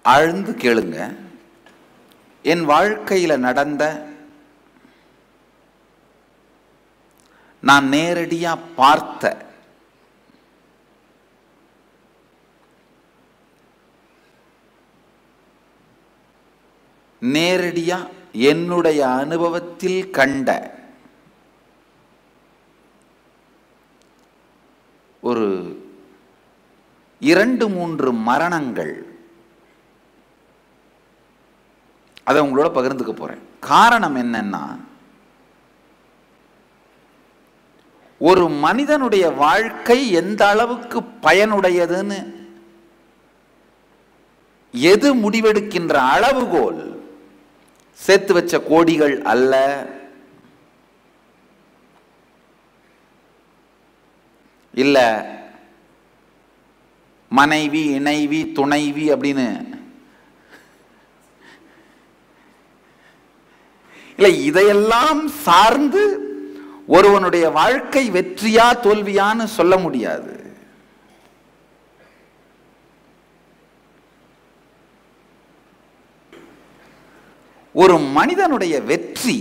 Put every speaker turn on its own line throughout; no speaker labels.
ஆழ்ந்து கேளுங்க என் வாழ்க்கையில் நடந்த நான் நேரடியாக பார்த்த நேரடியாக என்னுடைய அனுபவத்தில் கண்ட ஒரு இரண்டு மூன்று மரணங்கள் அதை உங்களோட பகிர்ந்துக்க போறேன் காரணம் என்னன்னா ஒரு மனிதனுடைய வாழ்க்கை எந்த அளவுக்கு பயனுடையதுன்னு எது முடிவெடுக்கின்ற அளவுகோல் சேர்த்து வச்ச கோடிகள் அல்ல இல்ல மனைவி இணைவி துணைவி அப்படின்னு இல்லை இதையெல்லாம் சார்ந்து ஒருவனுடைய வாழ்க்கை வெற்றியா தோல்வியான்னு சொல்ல முடியாது ஒரு மனிதனுடைய வெற்றி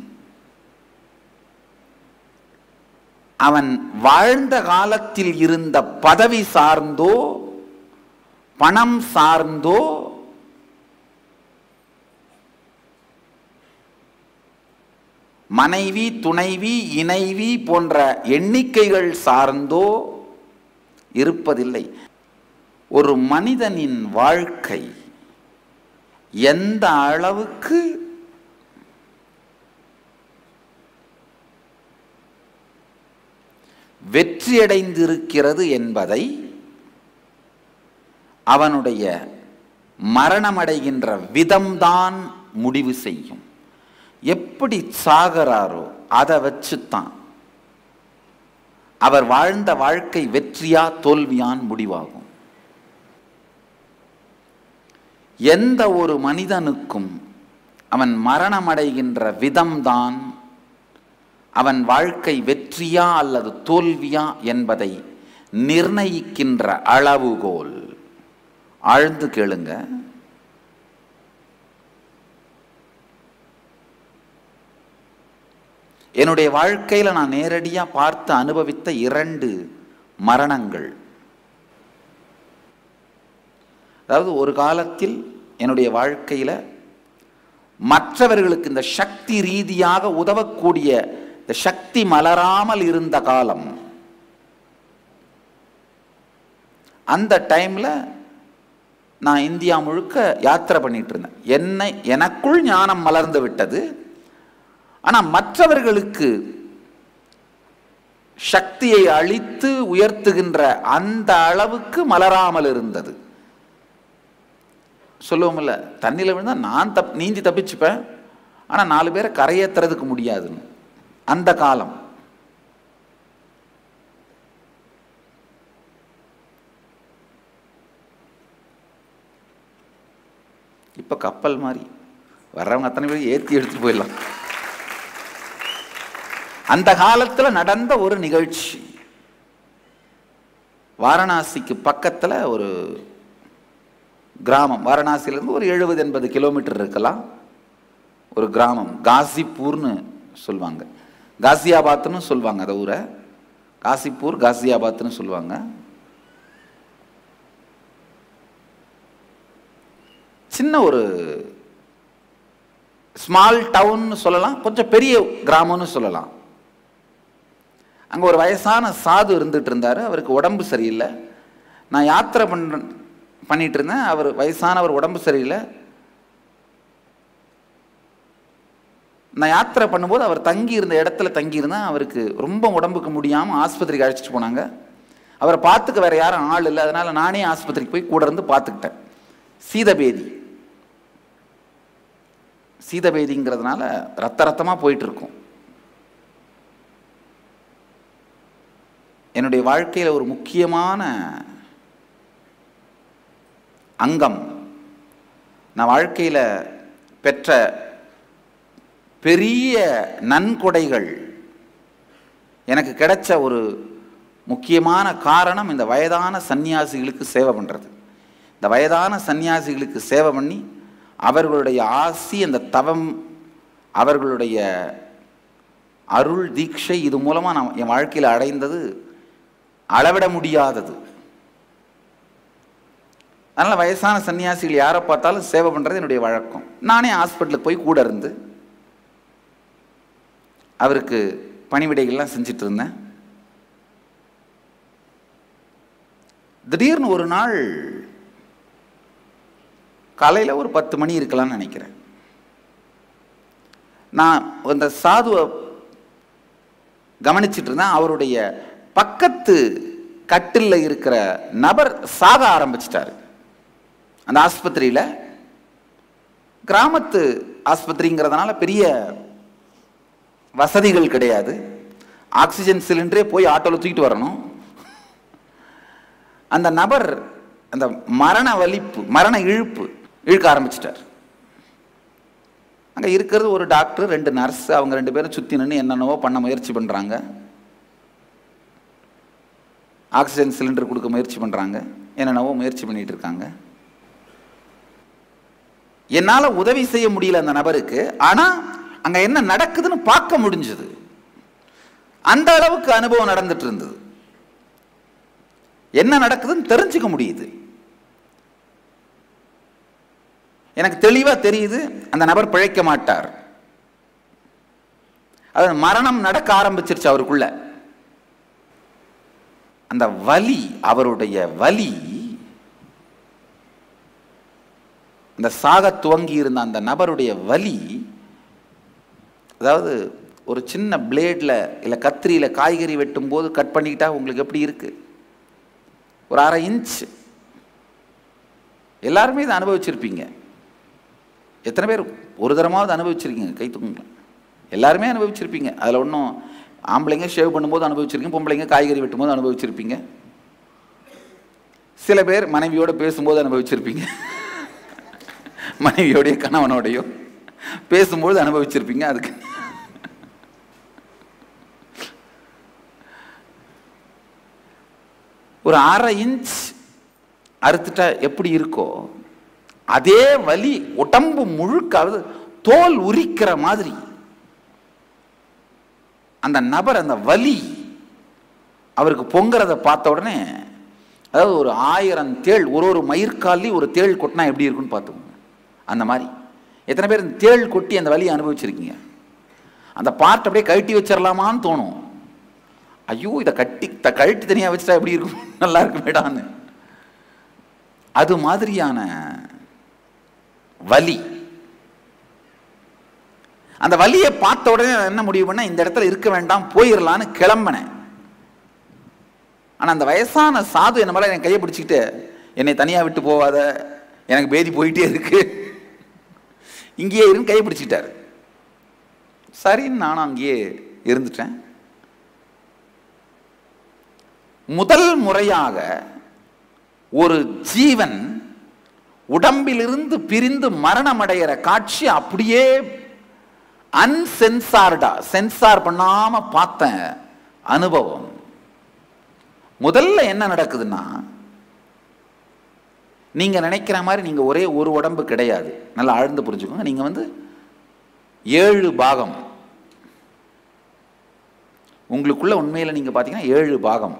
அவன் வாழ்ந்த காலத்தில் இருந்த பதவி சார்ந்தோ பணம் சார்ந்தோ மனைவி துணைவி இணைவி போன்ற எண்ணிக்கைகள் சார்ந்தோ இருப்பதில்லை ஒரு மனிதனின் வாழ்க்கை எந்த அளவுக்கு வெற்றியடைந்திருக்கிறது என்பதை அவனுடைய மரணமடைகின்ற விதம்தான் முடிவு செய்யும் எப்படி சாகிறாரோ அதை வச்சுத்தான் அவர் வாழ்ந்த வாழ்க்கை வெற்றியா தோல்வியான் முடிவாகும் எந்த ஒரு மனிதனுக்கும் அவன் மரணமடைகின்ற விதம்தான் அவன் வாழ்க்கை வெற்றியா அல்லது தோல்வியா என்பதை நிர்ணயிக்கின்ற அளவுகோல் ஆழ்ந்து கேளுங்க என்னுடைய வாழ்க்கையில் நான் நேரடியாக பார்த்து அனுபவித்த இரண்டு மரணங்கள் அதாவது ஒரு காலத்தில் என்னுடைய வாழ்க்கையில் மற்றவர்களுக்கு இந்த சக்தி ரீதியாக உதவக்கூடிய இந்த சக்தி மலராமல் இருந்த காலம் அந்த டைமில் நான் இந்தியா முழுக்க யாத்திரை பண்ணிட்டு இருந்தேன் என்னை எனக்குள் ஞானம் மலர்ந்து விட்டது ஆனால் மற்றவர்களுக்கு சக்தியை அழித்து உயர்த்துகின்ற அந்த அளவுக்கு மலராமல் இருந்தது சொல்லுவோம்ல தண்ணியில் விழுந்தா நான் தப் நீந்தி தப்பிச்சுப்பேன் ஆனால் நாலு பேரை கரையேற்றுறதுக்கு முடியாதுன்னு அந்த காலம் இப்போ கப்பல் மாதிரி வர்றவங்க அத்தனை பேர் ஏற்றி எடுத்து போயிடலாம் அந்த காலத்தில் நடந்த ஒரு நிகழ்ச்சி வாரணாசிக்கு பக்கத்தில் ஒரு கிராமம் வாரணாசியிலேருந்து ஒரு எழுபது எண்பது கிலோமீட்டர் இருக்கலாம் ஒரு கிராமம் காசிப்பூர்னு சொல்லுவாங்க காசியாபாத்னு சொல்லுவாங்க அந்த ஊரை காசிப்பூர் காசியாபாத்னு சொல்லுவாங்க சின்ன ஒரு ஸ்மால் டவுன்னு சொல்லலாம் கொஞ்சம் பெரிய கிராமம்னு சொல்லலாம் அங்கே ஒரு வயசான சாது இருந்துட்டு இருந்தார் அவருக்கு உடம்பு சரியில்லை நான் யாத்திரை பண்ண பண்ணிட்டு இருந்தேன் அவர் வயசானவர் உடம்பு சரியில்லை நான் யாத்திரை பண்ணும்போது அவர் தங்கி இருந்த இடத்துல தங்கி இருந்தேன் அவருக்கு ரொம்ப உடம்புக்கு முடியாமல் ஆஸ்பத்திரிக்கு அழைச்சிட்டு போனாங்க அவரை பார்த்துக்க வேற யாரும் ஆள் இல்லை அதனால நானே ஆஸ்பத்திரிக்கு போய் கூட இருந்து பார்த்துக்கிட்டேன் சீதபேதி சீதபேதிங்கிறதுனால ரத்த ரத்தமாக போயிட்டு இருக்கும் என்னுடைய வாழ்க்கையில் ஒரு முக்கியமான அங்கம் நான் வாழ்க்கையில் பெற்ற பெரிய நன்கொடைகள் எனக்கு கிடைச்ச ஒரு முக்கியமான காரணம் இந்த வயதான சன்னியாசிகளுக்கு சேவை பண்ணுறது இந்த வயதான சன்னியாசிகளுக்கு சேவை பண்ணி அவர்களுடைய ஆசி அந்த தவம் அவர்களுடைய அருள் தீட்சை இது மூலமாக நான் என் வாழ்க்கையில் அடைந்தது அளவிட முடியாதது அதனால் வயசான சன்னியாசிகள் யாரை பார்த்தாலும் சேவை பண்ணுறது என்னுடைய வழக்கம் நானே ஹாஸ்பிட்டலுக்கு போய் கூட இருந்து அவருக்கு பணிவிடைகள்லாம் செஞ்சுட்டு இருந்தேன் திடீர்னு ஒரு நாள் காலையில் ஒரு பத்து மணி இருக்கலாம்னு நினைக்கிறேன் நான் அந்த சாதுவை கவனிச்சிட்டு இருந்தேன் அவருடைய பக்கத்து கட்டில் இருக்கிற நபர் சாக ஆரம்பிச்சிட்டாரு அந்த ஆஸ்பத்திரியில் கிராமத்து ஆஸ்பத்திரிங்கிறதுனால பெரிய வசதிகள் கிடையாது ஆக்சிஜன் சிலிண்டரே போய் ஆட்டோவில் தூக்கிட்டு வரணும் அந்த நபர் அந்த மரண வலிப்பு மரண இழுப்பு இழுக்க ஆரம்பிச்சிட்டார் அங்கே இருக்கிறது ஒரு டாக்டர் ரெண்டு நர்ஸ் அவங்க ரெண்டு பேரும் சுற்றி நின்று என்னென்னவோ பண்ண முயற்சி பண்ணுறாங்க ஆக்சிஜன் சிலிண்டர் கொடுக்க முயற்சி பண்ணுறாங்க என்னென்னவோ முயற்சி பண்ணிட்டு இருக்காங்க என்னால் உதவி செய்ய முடியல அந்த நபருக்கு ஆனால் அங்கே என்ன நடக்குதுன்னு பார்க்க முடிஞ்சது அந்த அளவுக்கு அனுபவம் நடந்துட்டு இருந்தது என்ன நடக்குதுன்னு தெரிஞ்சுக்க முடியுது எனக்கு தெளிவா தெரியுது அந்த நபர் பிழைக்க மாட்டார் அது மரணம் நடக்க ஆரம்பிச்சிருச்சு அவருக்குள்ள அந்த வலி அவருடைய வலி இந்த சாக துவங்கி இருந்த அந்த நபருடைய வலி அதாவது ஒரு சின்ன பிளேட்ல இல்லை கத்திரியில் காய்கறி வெட்டும் போது கட் பண்ணிக்கிட்டா உங்களுக்கு எப்படி இருக்கு ஒரு அரை இன்ச் எல்லாருமே இதை அனுபவிச்சிருப்பீங்க எத்தனை பேர் ஒரு தரமாவது அனுபவிச்சிருக்கீங்க கை தூக்குங்க எல்லாருமே அனுபவிச்சிருப்பீங்க அதில் ஒன்றும் ஆம்பளைங்க ஷேவ் பண்ணும்போது அனுபவிச்சிருக்கீங்க பொம்பளைங்க காய்கறி வெட்டும்போது அனுபவிச்சிருப்பீங்க சில பேர் மனைவியோட பேசும்போது அனுபவிச்சிருப்பீங்க மனைவியோடைய கணவனோடையோ பேசும்போது அனுபவிச்சிருப்பீங்க அதுக்கு ஒரு அரை இன்ச் அறுத்துட்டா எப்படி இருக்கோ அதே வலி உடம்பு முழுக்க அதாவது தோல் உரிக்கிற மாதிரி அந்த நபர் அந்த வலி அவருக்கு பொங்குறத பார்த்த உடனே அதாவது ஒரு ஆயிரம் தேள் ஒரு ஒரு மயிர்காலி ஒரு தேள் கொட்டினா எப்படி இருக்குன்னு பார்த்துக்கோங்க அந்த மாதிரி எத்தனை பேர் இந்த தேள் கொட்டி அந்த வலியை அனுபவிச்சிருக்கீங்க அந்த பார்ட் அப்படியே கழட்டி வச்சிடலாமான்னு தோணும் ஐயோ இதை கட்டி த கழட்டி தனியாக வச்சுட்டா எப்படி இருக்கும் நல்லா இருக்கு மேடான்னு அது மாதிரியான வலி அந்த வலியை பார்த்த உடனே நான் என்ன முடிவு பண்ண இந்த இடத்துல இருக்க வேண்டாம் போயிடலான்னு கிளம்பினேன் ஆனால் அந்த வயசான சாது என்ன மேலே என் கையை பிடிச்சிக்கிட்டு என்னை தனியாக விட்டு போவாத எனக்கு பேதி போயிட்டே இருக்கு இங்கேயே இருந்து கையை பிடிச்சிக்கிட்டாரு சரின்னு நானும் அங்கேயே இருந்துட்டேன் முதல் முறையாக ஒரு ஜீவன் உடம்பிலிருந்து பிரிந்து மரணமடைகிற காட்சி அப்படியே அன்சென்சார்டா சென்சார் பண்ணாம பார்த்தேன் அனுபவம் முதல்ல என்ன நடக்குதுன்னா நீங்க நினைக்கிற மாதிரி நீங்க ஒரே ஒரு உடம்பு கிடையாது நல்லா ஆழ்ந்து புரிஞ்சுக்கோங்க நீங்க வந்து ஏழு பாகம் உங்களுக்குள்ள உண்மையில நீங்க பாத்தீங்கன்னா ஏழு பாகம்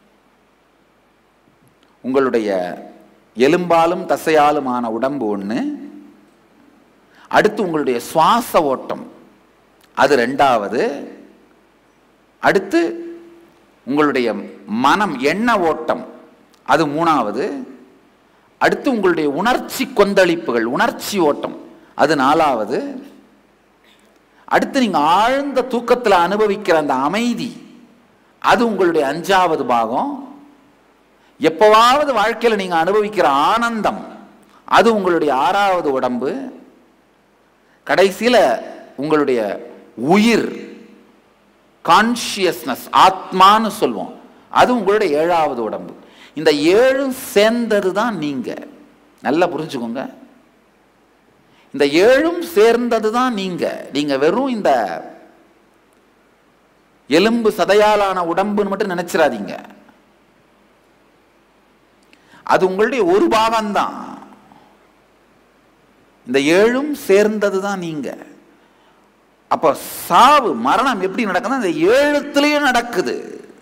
உங்களுடைய எலும்பாலும் தசையாலுமான உடம்பு ஒன்று அடுத்து உங்களுடைய சுவாச ஓட்டம் அது ரெண்டாவது அடுத்து உங்களுடைய மனம் எண்ண ஓட்டம் அது மூணாவது அடுத்து உங்களுடைய உணர்ச்சி கொந்தளிப்புகள் உணர்ச்சி ஓட்டம் அது நாலாவது அடுத்து நீங்க ஆழ்ந்த தூக்கத்தில் அனுபவிக்கிற அந்த அமைதி அது உங்களுடைய அஞ்சாவது பாகம் எப்பவாவது வாழ்க்கையில் நீங்க அனுபவிக்கிற ஆனந்தம் அது உங்களுடைய ஆறாவது உடம்பு கடைசியில் உங்களுடைய உயிர் கான்சியஸ்னஸ் ஆத்மான்னு சொல்லுவோம் அது உங்களுடைய ஏழாவது உடம்பு இந்த ஏழும் சேர்ந்தது தான் நீங்க நல்லா புரிஞ்சுக்கோங்க இந்த ஏழும் சேர்ந்தது தான் நீங்க நீங்க வெறும் இந்த எலும்பு சதையாலான உடம்புன்னு மட்டும் நினைச்சிடாதீங்க அது உங்களுடைய ஒரு பாகம்தான் இந்த ஏழும் சேர்ந்தது தான் நீங்க அப்ப சாவு மரணம் எப்படி நடக்குதுன்னா இந்த ஏழுத்திலையும் நடக்குது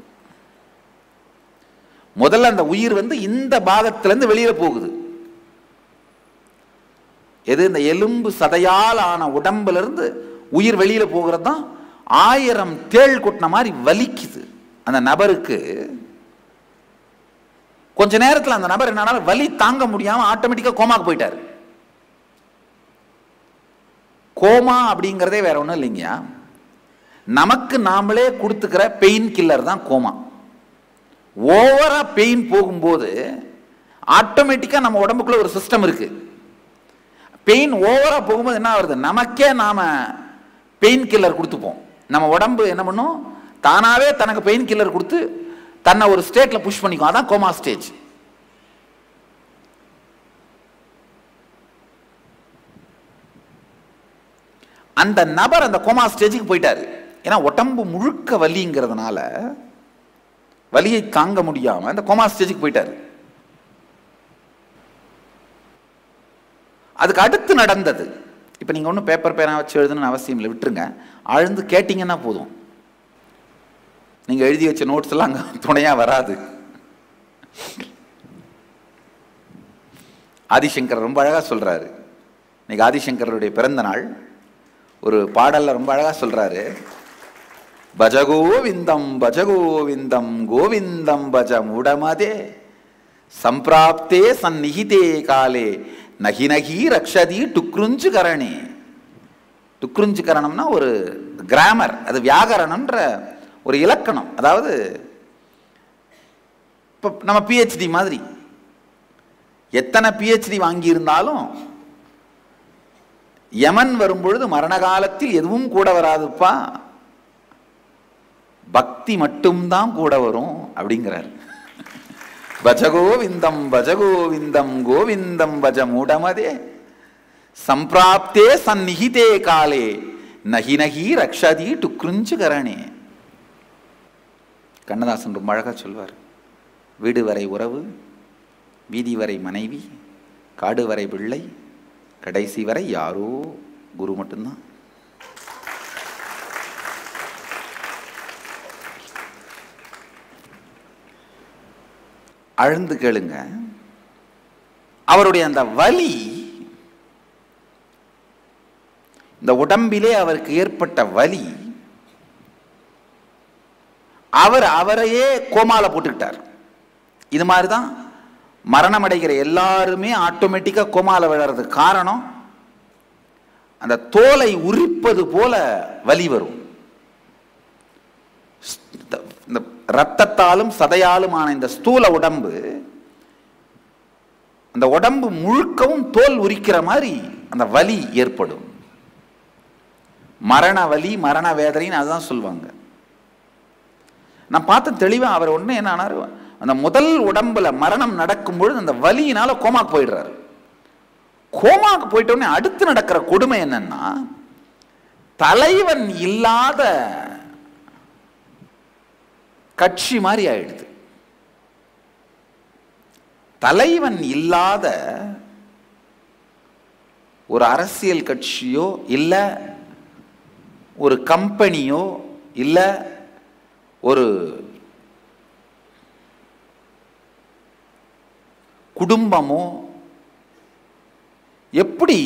முதல்ல அந்த உயிர் வந்து இந்த பாகத்திலிருந்து வெளியில போகுது எது இந்த எலும்பு சதையால் ஆன உடம்புல இருந்து உயிர் வெளியில போகிறது தான் ஆயிரம் தேள் கொட்டின மாதிரி வலிக்குது அந்த நபருக்கு கொஞ்ச நேரத்தில் அந்த நபர் என்னன்னா வலி தாங்க முடியாம ஆட்டோமேட்டிக்கா கோமாக்கு போயிட்டாரு கோமா அப்படிங்கிறதே வேற ஒன்றும் இல்லைங்கயா நமக்கு நாமளே கொடுத்துக்கிற பெயின் கில்லர் தான் கோமா ஓவரா பெயின் போகும்போது ஆட்டோமேட்டிக்கா நம்ம உடம்புக்குள்ள ஒரு சிஸ்டம் இருக்கு பெயின் ஓவரா போகும்போது என்ன ஆகுது நமக்கே நாம பெயின் கில்லர் கொடுத்துப்போம் நம்ம உடம்பு என்ன பண்ணும் தானாவே தனக்கு பெயின் கில்லர் கொடுத்து தன்னை ஒரு ஸ்டேட்ல புஷ் பண்ணிக்கும் அதான் கோமா ஸ்டேஜ் அந்த நபர் அந்த கோமா ஸ்டேஜுக்கு போயிட்டாரு ஏன்னா உடம்பு முழுக்க வலிங்கிறதுனால வலியை தாங்க முடியாம அந்த கோமா ஸ்டேஜுக்கு போயிட்டாரு அதுக்கு அடுத்து நடந்தது இப்போ நீங்கள் ஒன்றும் பேப்பர் பேனா வச்சு எழுதணும்னு அவசியம் இல்லை விட்டுருங்க ஆழ்ந்து கேட்டிங்கன்னா போதும் நீங்கள் எழுதி வச்ச நோட்ஸ் எல்லாம் அங்கே துணையாக வராது ஆதிசங்கர் ரொம்ப அழகாக சொல்கிறாரு இன்னைக்கு ஆதிசங்கருடைய பிறந்த நாள் ஒரு பாடல்ல ரொம்ப அழகாக சொல்கிறாரு பஜகோவிந்தம் பஜகோவிந்தம் கோவிந்தம் பஜ முடமதே சம்பிராப்தே சந்நிகிதே காலே நகி நகி ரக்ஷதி டுக்ருஞ்சு கரணே டுக்ருஞ்சு கரணம்னா ஒரு கிராமர் அது வியாகரணம்ன்ற ஒரு இலக்கணம் அதாவது இப்போ நம்ம பிஹெச்டி மாதிரி எத்தனை பிஹெச்டி வாங்கியிருந்தாலும் யமன் வரும்பொழுது மரண காலத்தில் எதுவும் கூட வராதுப்பா பக்தி மட்டும்தான் கூட வரும் அப்படிங்கிறார் பஜகோவிந்தம் பஜகோவிந்தம் கோவிந்தம் பஜ மூடமதே சம்பிராப்தே சந்நிகிதே காலே நகி நகி ரக்ஷதி டுக்ருஞ்சு கரணே கண்ணதாசன் ரொம்ப அழகா சொல்வார் வீடு வரை உறவு வீதி வரை மனைவி காடு வரை பிள்ளை கடைசி வரை யாரோ குரு மட்டும்தான் அழுந்து கேளுங்க அவருடைய அந்த வலி இந்த உடம்பிலே அவருக்கு ஏற்பட்ட வலி அவர் அவரையே கோமால போட்டுக்கிட்டார் இது மாதிரி தான் மரணம் அடைகிற எல்லாருமே ஆட்டோமேட்டிக்காக கோமால விழறதுக்கு காரணம் அந்த தோலை உரிப்பது போல வலி வரும் இந்த ரத்தத்தாலும் சதையாலுமான இந்த ஸ்தூல உடம்பு அந்த உடம்பு முழுக்கவும் தோல் உரிக்கிற மாதிரி அந்த வலி ஏற்படும் மரண வலி மரண வேதனைன்னு அதுதான் சொல்லுவாங்க நான் பார்த்த தெளிவா அவர் ஒண்ணு என்ன ஆனாரு அந்த முதல் உடம்புல மரணம் நடக்கும் பொழுது அந்த வலியினால கோமாக்கு போயிடுறாரு கோமாக்கு போயிட்டோடனே அடுத்து நடக்கிற கொடுமை என்னன்னா தலைவன் இல்லாத கட்சி மாதிரி ஆயிடுது தலைவன் இல்லாத ஒரு அரசியல் கட்சியோ இல்ல ஒரு கம்பெனியோ இல்ல ஒரு குடும்பமோ எப்படி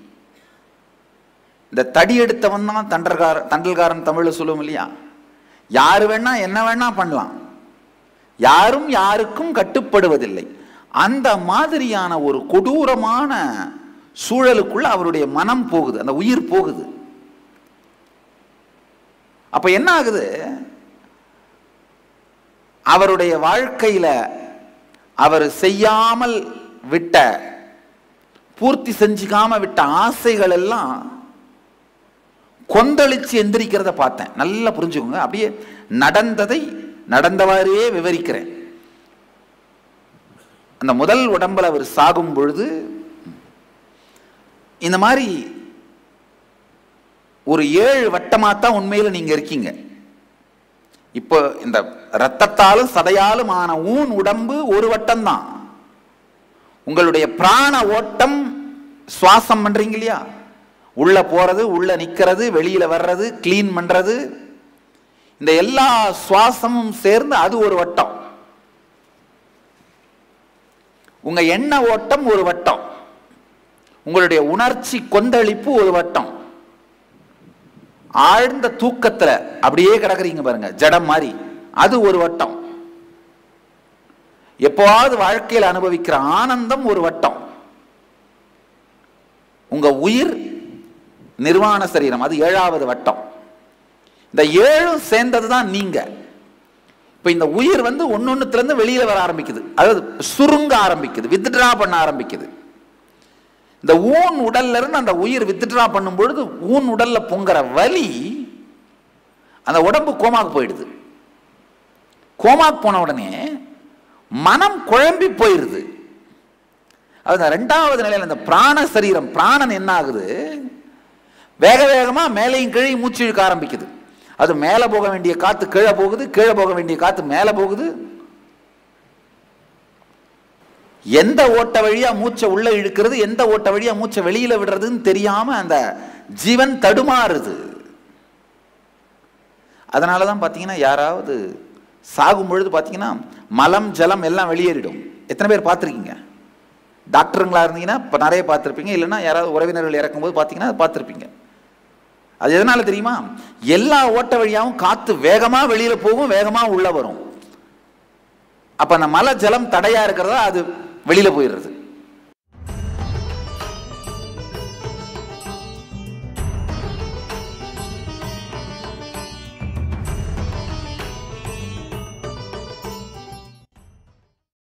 இந்த தடி எடுத்தவன் தான் தண்டல்கார தண்டல்காரன் தமிழ்ல சொல்லுவோம் இல்லையா யாரு வேணா என்ன வேணா பண்ணலாம் யாரும் யாருக்கும் கட்டுப்படுவதில்லை அந்த மாதிரியான ஒரு கொடூரமான சூழலுக்குள்ள அவருடைய மனம் போகுது அந்த உயிர் போகுது அப்ப என்ன ஆகுது அவருடைய வாழ்க்கையில அவர் செய்யாமல் விட்ட பூர்த்தி செஞ்சுக்காம விட்ட ஆசைகள் எல்லாம் கொந்தளிச்சு எந்திரிக்கிறத பார்த்தேன் நல்லா புரிஞ்சுக்கோங்க அப்படியே நடந்ததை நடந்தவாறே விவரிக்கிறேன் அந்த முதல் உடம்புல அவர் சாகும் பொழுது இந்த மாதிரி ஒரு ஏழு வட்டமா தான் உண்மையில நீங்க இருக்கீங்க இப்போ இந்த ரத்தத்தாலும் சதையாலும் ஆன ஊன் உடம்பு ஒரு வட்டம் தான் உங்களுடைய பிராண ஓட்டம் சுவாசம் பண்றீங்க இல்லையா உள்ள போறது உள்ள நிக்கிறது வெளியில வர்றது க்ளீன் பண்றது இந்த எல்லா சுவாசமும் சேர்ந்து அது ஒரு வட்டம் உங்க எண்ண ஓட்டம் ஒரு வட்டம் உங்களுடைய உணர்ச்சி கொந்தளிப்பு ஒரு வட்டம் ஆழ்ந்த தூக்கத்துல அப்படியே கிடக்குறீங்க பாருங்க ஜடம் மாதிரி அது ஒரு வட்டம் எப்போவாவது வாழ்க்கையில் அனுபவிக்கிற ஆனந்தம் ஒரு வட்டம் உங்க உயிர் நிர்வாண சரீரம் அது ஏழாவது வட்டம் இந்த ஏழும் சேர்ந்தது தான் நீங்க இப்ப இந்த உயிர் வந்து ஒன்னொன்னுத்துல இருந்து வெளியில வர ஆரம்பிக்குது அதாவது சுருங்க ஆரம்பிக்குது வித்ட்ரா பண்ண ஆரம்பிக்குது இந்த ஊன் உடல்ல இருந்து அந்த உயிர் வித்ட்ரா பண்ணும் பொழுது ஊன் உடல்ல பொங்குற வலி அந்த உடம்பு கோமாக்கு போயிடுது கோமாக்கு போன உடனே மனம் குழம்பி போயிருது அது அந்த ரெண்டாவது நிலையில் அந்த பிராண சரீரம் பிராணன் என்ன ஆகுது வேக வேகமா மேலையும் கீழே மூச்சு இழுக்க ஆரம்பிக்குது அது மேலே போக வேண்டிய காத்து கீழே போகுது கீழே போக வேண்டிய காத்து மேலே போகுது எந்த ஓட்ட வழியா மூச்சை உள்ள இழுக்கிறது எந்த ஓட்ட வழியா மூச்சை வெளியில விடுறதுன்னு தெரியாம அந்த ஜீவன் தடுமாறுது அதனால தான் பார்த்தீங்கன்னா யாராவது சாகும் பொழுது பார்த்தீங்கன்னா மலம் ஜலம் எல்லாம் வெளியேறிடும் எத்தனை பேர் பார்த்துருக்கீங்க டாக்டருங்களா இருந்தீங்கன்னா இப்போ நிறைய பார்த்துருப்பீங்க இல்லைன்னா யாராவது உறவினர்கள் இறக்கும்போது பார்த்தீங்கன்னா அதை பார்த்துருப்பீங்க அது எதனால தெரியுமா எல்லா ஓட்ட வழியாவும் காத்து வேகமா வெளியில போகும் வேகமா உள்ள வரும் அப்ப அந்த மலை ஜலம் தடையா இருக்கிறதா அது வெளியில போயிடுறது